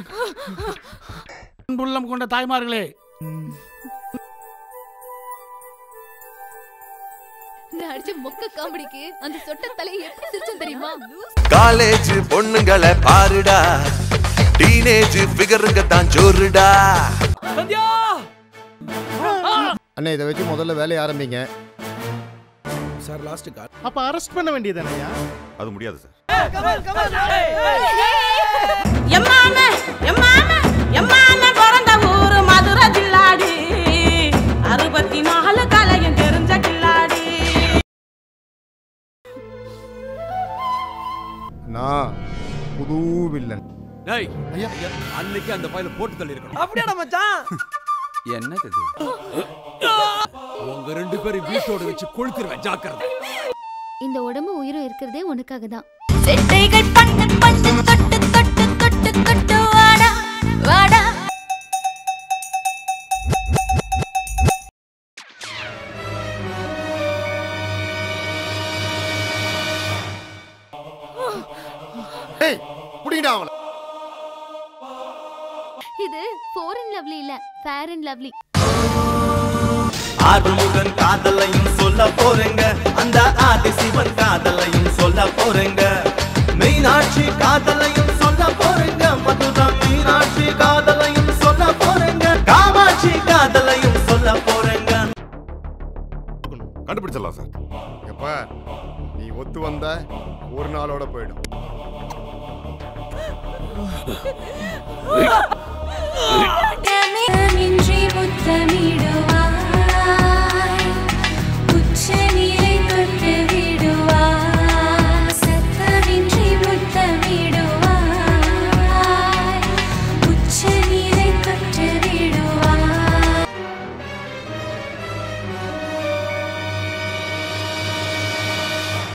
அன்புள்ளம் கொண்ட தாய்மார்களே நான் அடிச்ச மொக்க காமெடிக்கு அந்த சொட்ட தலையை எப்படி சிரிச்சேன் தெரியுமா காலேஜ் பொண்ணுங்களை பாருடா டீனேஜ் ஃபிகருங்க தான் ஜோருடா அண்ணே இதை வச்சு முதல்ல வேலையை ஆரம்பிங்க சார் லாஸ்ட் கால் அப்ப அரெஸ்ட் பண்ண வேண்டியதானயா அது முடியாது சார் எம்மாம எம்மாம எம்மாம பிறந்த ஊரு மதுரை ஜில்லாடி அறுபத்தி நாலு கலையும் தெரிஞ்ச கில்லாடி நான் புது வில்லன் டேய் ஐயா அன்னைக்கு அந்த பையில போட்டு தள்ளி இருக்கணும் அப்படியாடா மச்சான் என்னது இது உங்க ரெண்டு பேரும் வீட்டோட வச்சு கொளுத்திருவேன் ஜாக்கிரதை இந்த உடம்பு உயிரும் இருக்கிறதே உனக்காக தான் செட்டைகள் பண்ணு பண்ணு தொட்டு தொட்டு தொட்டு தொட்டு வாடா வாடா டேய் புடிங்கடா அவனை இது ஃபோர் அண்ட் லவ்லி இல்ல ஃபேர் அண்ட் லவ்லி ஆறுமுகன் காதலையும் சொல்ல போறேங்க அந்த ஆதி சிவன் காதலையும் சொல்ல போறேங்க மீனாட்சி காதலையும் சொல்ல போறேங்க மதுரா மீனாட்சி காதலையும் சொல்ல போறேங்க காமாட்சி காதலையும் சொல்ல போறேங்க கண்டுபிடிச்சிடலாம் சார் எப்ப நீ ஒத்து வந்த ஒரு நாளோட போயிடும் டேய்